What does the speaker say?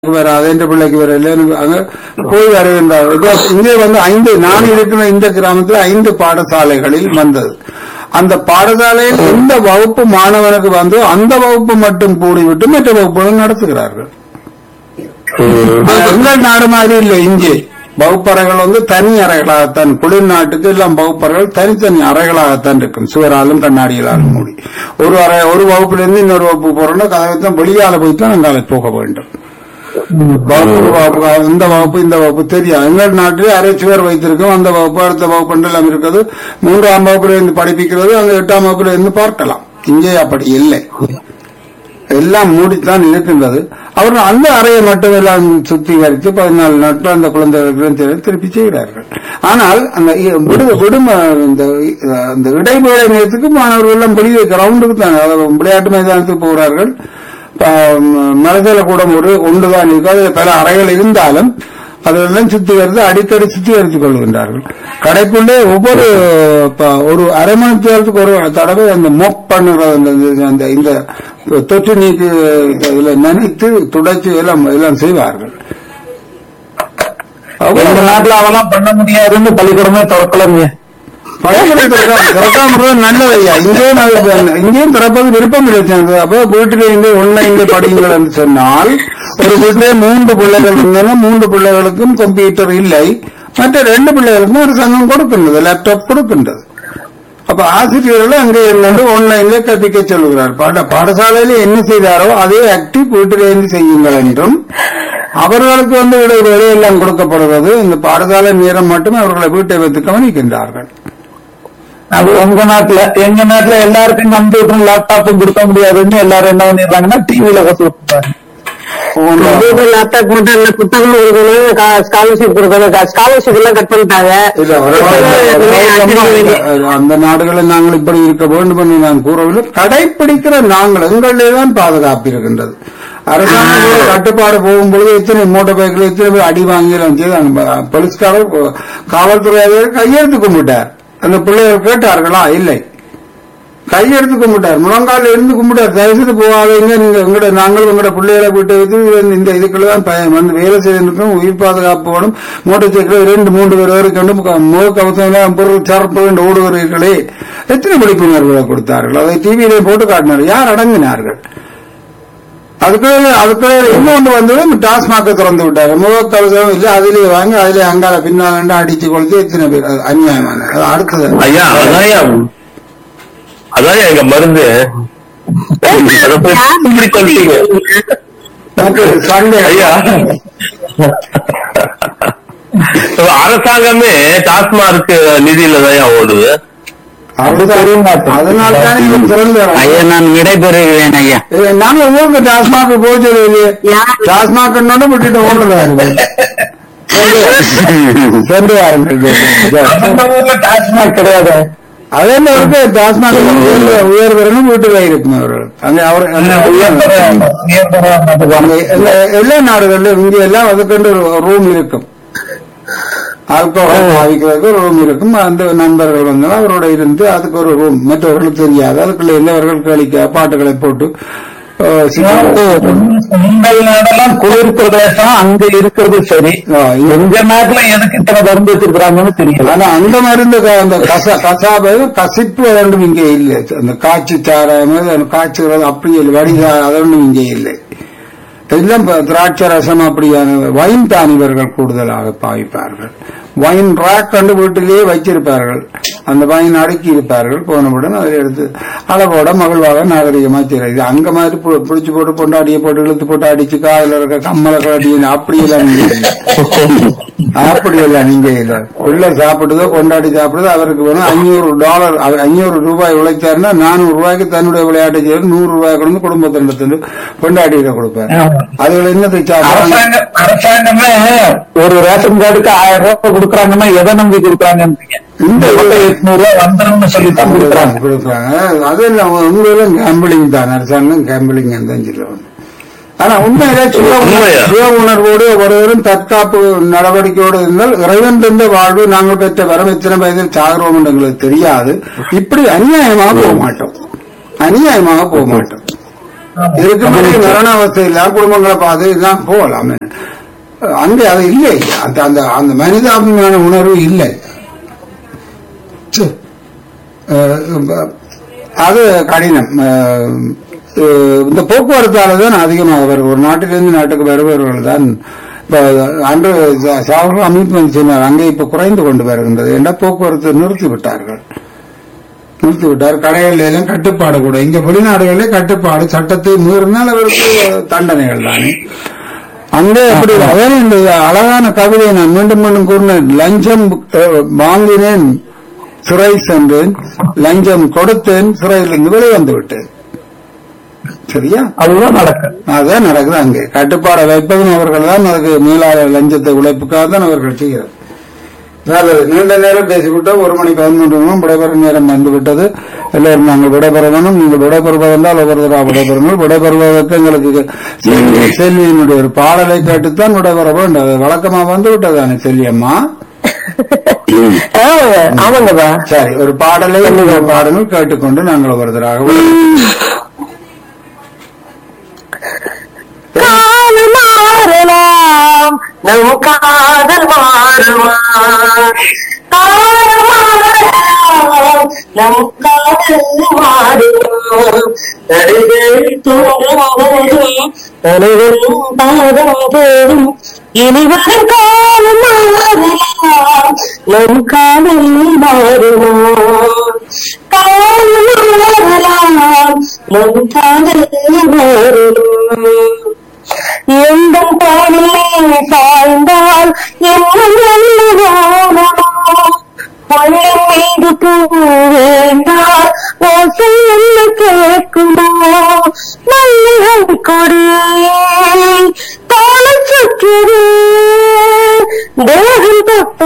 வராது என்ற பிள்ளைக்கு வரல அங்க போய் வருகின்றார் இதோ இங்கே வந்து ஐந்து நான் இருக்கிற இந்த கிராமத்தில் ஐந்து பாடசாலைகளில் வந்தது அந்த பாடசாலையில் எந்த வகுப்பு மாணவனுக்கு வந்து அந்த வகுப்பு மட்டும் கூடிவிட்டு மற்ற வகுப்புகள் நடத்துகிறார்கள் அது எங்கள் நாடு மாதிரி இல்லை இங்கே வகுப்பறைகள் வந்து தனி அறைகளாகத்தான் குளிர் நாட்டுக்கு எல்லாம் வகுப்பறைகள் தனித்தனி அறைகளாகத்தான் இருக்கும் சுவராலும் கண்ணாடிகளாலும் மூடி ஒரு அறை ஒரு வகுப்பிலிருந்து இன்னொரு வகுப்பு போறோம்னா கதவைத்தான் வெளியால போய் தான் அங்கால போக வேண்டும் வகுப்பு வகுப்பு இந்த வகுப்பு இந்த வகுப்பு தெரியும் எங்கள் நாட்டிலே அரை சுவர் வைத்திருக்கோம் அந்த வகுப்பு அடுத்த வகுப்பு எல்லாம் இருக்குது மூன்றாம் வகுப்புல இருந்து படிப்பிக்கிறது அந்த எட்டாம் வகுப்புல இருந்து பார்க்கலாம் இங்கே அப்படி இல்லை எல்லாம் மூடித்தான் இருக்கின்றது அவர்கள் அந்த அறையை மட்டும் எல்லாம் சுத்திகரித்து பதினாலு நாட்கள் அந்த குழந்தைகளுக்கு திருப்பி செய்கிறார்கள் ஆனால் அந்த இ- விடு விடும இந்த அந்த இடைவேளை நேரத்துக்கு மாணவர்கள் எல்லாம் வெளியே கிரவுண்டுக்கு தான் அதாவது விளையாட்டு மைதானத்துக்கு போகிறார்கள் மரதள கூடம் ஒரு ஒன்றுதான் இருக்கு அதில் பல அறைகள் இருந்தாலும் அதெல்லாம் சுத்திகரித்து அடிக்கடி சுத்திகரித்துக் கொள்கின்றார்கள் கடைக்குள்ளே ஒவ்வொரு ப- ஒரு அரை மணி நேரத்துக்கு ஒரு தடவை அந்த மொப் பண்ணுறது அந்த இது- அந்த இந்த தொற்று நீக்கு இதுல நினைத்து துடைச்சு எல்லாம் எல்லாம் செய்வார்கள் எங்க நாட்டுல அவெல்லாம் பண்ண முடியாதுன்னு பள்ளிக்கூடமே திறக்கலங்க பழக்கத்தை திறக்காம நல்லது ஐயா இங்கேயும் அது- இங்கேயும் திறப்பது விருப்பம் இல்லை அப்போ வீட்டிலே இருந்து ஒன்லைன்ல படியுங்கள் என்று சொன்னால் ஒரு வீட்டிலே மூன்று பிள்ளைகள் இருந்தாலும் மூன்று பிள்ளைகளுக்கும் கம்ப்யூட்டர் இல்லை மற்ற ரெண்டு பிள்ளைகளுக்கும் ஒரு சங்கம் கொடுக்கின்றது லேப்டாப் கொடுக்கின்றது அப்ப ஆசிரியர்கள் அங்கே இருந்து ஆன்லைன்ல கற்பிக்க சொல்லுகிறார் பாட பாடசாலையில என்ன செய்தாரோ அதே ஆக்டிவ் வீட்டிலிருந்து செய்யுங்கள் என்றும் அவர்களுக்கு வந்து இடைவேளை எல்லாம் கொடுக்கப்படுகிறது இந்த பாடசாலை நேரம் மட்டும் அவர்களை வீட்டை வைத்து கவனிக்கின்றார்கள் அது உங்க நாட்டுல எங்க நாட்டுல எல்லாருக்கும் கம்ப்யூட்டரும் லேப்டாப்பும் கொடுக்க முடியாதுன்னு எல்லாரும் என்ன பண்ணிடுறாங்கன்னா டிவில கத்து விட்டுறாங்க கம்ப்யூட்டர் லேப்டாப் போட்டு அந்த புத்தகம் கொடுக்கணும் ஸ்காலர்ஷிப் கொடுக்கணும் ஸ்காலர்ஷிப் எல்லாம் கட் பண்ணிட்டாங்க இல்ல, ஒரு- அந்த நாடுகளில் நாங்கள் இப்படி இருக்க வேண்டும் என்று நான் கூறவில்லை கடைபிடிக்கிற நாங்கள் எங்களிலே தான் பாதுகாப்பு இருக்கின்றது அரசாங்கம் ஒரு கட்டுப்பாடு போகும்பொழுது எத்தனை மோட்டார் பைக்கில் எத்தனை பேர் அடி வாங்கியெல்லாம் செய்து அந்த போலீஸ்காரர் காவல்துறை அதிகாரி கையெழுத்து கும்பிட்டார் அந்த பிள்ளைகள் கேட்டார்களா இல்லை கையெடுத்து கும்பிட்டார் முழங்கால இருந்து கும்பிட்டார் தயவுசெய்து போகாதீங்க நீங்க உங்களோட நாங்கள் உங்களோட பிள்ளைகளை விட்டு வைத்து இந்த இதுக்குள்ள தான் பய- வந்து வேலை செய்திருக்கோம் உயிர் பாதுகாப்பு வேணும் மோட்டர் சைக்கிள் இரண்டு மூன்று பேர் வரைக்கும் முக கவசம் பொருள் சரப்பு என்று ஓடுகிறீர்களே எத்தனை விழிப்புணர்வுகளை கொடுத்தார்கள் அதை டிவியிலே போட்டு காட்டினார் யார் அடங்கினார்கள் அதுக்கு அதுக்கு இன்னொன்று வந்தது டாஸ்மாக திறந்து விட்டாரு முகக்கவசம் இல்லை அதிலே வாங்கி அதிலே அங்கால பின்னால அடிச்சு கொளுத்து எத்தனை பேர் அது அநியாயமான அது அடுத்தது ஐயா அதான் அதான் எங்க மருந்து அதை போய் இப்படி சொல்லிட்டீங்க மற்ற சண்டை ஐயா இப்ப அரசாங்கமே டாஸ்மார்க் நிதியில தான் ஓடுது அதனால தானே இவன் திறந்து ஐயா நான் விடைபெறுகிறேன் ஐயா நாங்க ஊருக்கு டாஸ்மாக் போச்சு யார்? டாஸ்மாக் விட்டுட்டு ஓடுறாரு சென்று வாருங்கள் அந்த ஊர்ல டாஸ்மாக் கிடையாது அதே மாதிரி டாஸ்மாக் உயர் வரணும் வீட்டுல இருக்கும் அவர்கள் அங்க அவர் அங்க அங்க எல்லா- எல்லா நாடுகளிலும் இங்க எல்லாம் அதுக்கென்று ஒரு ரூம் இருக்கும் ஆல்கோஹால் பாவிக்கிறதுக்கு ஒரு ரூம் இருக்கும் அந்த நண்பர்கள் வந்தாலும் அவரோட இருந்து அதுக்கு ஒரு ரூம் மற்றவர்களுக்கு தெரியாது அதுக்குள்ள எல்லாவர்கள் கழிக்க பாட்டுகளை போட்டு அஹ், சிகரெட் உங்கள் நாடெல்லாம் குளிர் பிரதேசம் அங்க இருக்கிறது சரி ஆ, இங்க- எங்க நாட்டுல எதுக்கு இத்தனை மருந்து வச்சிருக்கிறாங்கன்னு தெரியல ஆனா அந்த மருந்து க- அந்த கச கசாபு கசிப்பு அதொன்றும் இங்கே இல்லை அந்த காய்ச்சி சாராயம் அது காய்ச்சுறது அப்படி இல்லை வடிகா அதொன்றும் இங்கே இல்லை எல்லாம் ப- திராட்சை ரசம் அப்படியான வைன் தான் இவர்கள் கூடுதலாக பாவிப்பார்கள் வைன் ராக் கண்டு வீட்டிலேயே வச்சிருப்பார்கள் அந்த வைன் அடுக்கி இருப்பார்கள் போனவுடன் அதை எடுத்து அளவோட மகிழ்வாக நாகரிகமா செய்யறது அங்க மாதிரி பு- பிடிச்சு போட்டு பொண்டாடியை போட்டு இழுத்து போட்டு அடிச்சு காதுல இருக்க கம்மலை கட்டி அப்படியெல்லாம் இங்கே இல்லை. அப்படியெல்லாம் நீங்க இல்ல உள்ள சாப்பிடுதோ கொண்டாடி சாப்பிடுதோ அவருக்கு வேணும் அஞ்சூறு டாலர் அவர் அஞ்சூறு ரூபாய் உழைச்சாருன்னா நானூறு ரூபாய்க்கு தன்னுடைய விளையாட்டு செய்து நூறு ரூபாய் கொண்டு குடும்பத்தினத்துல கொண்டாடிக்க கொடுப்பார் அதுல என்னத்தை சாப்பிடுறாங்க அரசாங்கம் அரசாங்கமே ஒரு ரேஷன் கார்டுக்கு ஆயிரம் ரூபாய் கொடுக்குறாங்கன்னா எதை நம்பி கொடுக்குறாங்கன்றீங்க இந்த எட்நூறு ரூபாய் வந்துரும்னு சொல்லி தான் கொடுக்குறாங்க கொடுக்குறாங்க அதெல்லாம் உண்மையில கேம்பிளிங் தான் அரசாங்கம் கேம்பிளிங் தான் சொல்லுவாங்க ஆனா உண்மையில சுய உணர்வு- உண்மையா? சுய உணர்வோடு ஒருவரும் தற்காப்பு நடவடிக்கையோடு இருந்தால் இறைவன் தந்த வாழ்வு நாங்கள் பெற்ற வரம் எத்தனை வயதில் சாகிறோம் என்று எங்களுக்கு தெரியாது இப்படி அநியாயமாக போக மாட்டோம் அநியாயமாக போக மாட்டோம் இதுக்கு முன்னாடி மரண அவஸ்தையில குடும்பங்களை பார்த்து இதெல்லாம் போகலாம் அங்கே அது இல்லை அந்த அந்த அந்த மனிதாபிமான உணர்வு இல்லை ச்சே. அஹ், அது கடினம் அஹ், அஹ், இந்த போக்குவரத்தால தான் அதிகமாக வரும் ஒரு நாட்டிலிருந்து நாட்டுக்கு வருபவர்கள் தான் இப்ப அன்று சாவர்கள் அமைப்பு சொன்னார் அங்கே இப்ப குறைந்து கொண்டு வருகின்றது ஏன்னா போக்குவரத்து நிறுத்தி விட்டார்கள் நிறுத்தி விட்டார் கடைகளில் எல்லாம் கட்டுப்பாடு கூட இங்க வெளிநாடுகளிலே கட்டுப்பாடு சட்டத்தை மீறினால் அவருக்கு தண்டனைகள் தானே அங்கே அப்படி இல்லை. அதான் இந்த அழகான கவிதையை நான் மீண்டும் மீண்டும் கூறினேன் லஞ்சம் அஹ், வாங்கினேன் சிறை சென்றேன் லஞ்சம் கொடுத்தேன் சிறையிலிருந்து வெளியே வந்து விட்டேன் சரியா அதுதான் நடக்கும் அதான் நடக்குது அங்கே கட்டுப்பாடை வைப்பதும் அவர்கள் தான் அதுக்கு மேலாள லஞ்சத்தை உழைப்புக்காக தான் அவர்கள் செய்கிறார் நல்லது நீண்ட நேரம் பேசிவிட்டோம் ஒரு மணி பதினொன்று நிமிடம் விடைபெறும் நேரம் வந்துவிட்டது எல்லோரும் நாங்கள் விடைபெற வேணும் நீங்கள் விடைபெறுவதென்றால் ஒவ்வொருத்தராக விடைபெறுங்கள் விடைபெறுவதற்கு எங்களுக்கு செல்வி செல்வியினுடைய ஒரு பாடலை கேட்டுத்தான் விடைபெற வேண்டும் அது வழக்கமா வந்து விட்டதானே செல்வியம்மா ஆ, ஆமாங்கப்பா சரி ஒரு பாடலை நீங்கள் பாடங்கள் கேட்டுக்கொண்டு நாங்கள் ஒவ்வொருத்தராக விடைபெறுவோம். காலம் மாறலாம் நம் காதல் மாறுமா காலம் மாறலாம் நம் காதல் மாறுமா தடைகள் தோன்றும் தலைவரும் பாதம் போடும் இனிவரும் காலம் மாறலாம் நம் காதல் மாறுமா காலம் மாறலாம் நம் காதல் மாறுமா எந்த பாடிலே சாய்ந்தால் என்ன பள்ளம் மீது பூ வேண்டால் ஓசை என்ன கேட்குமோ மல்லிகை கொடியே தாள சுற்றுது தேகம் தொட்டு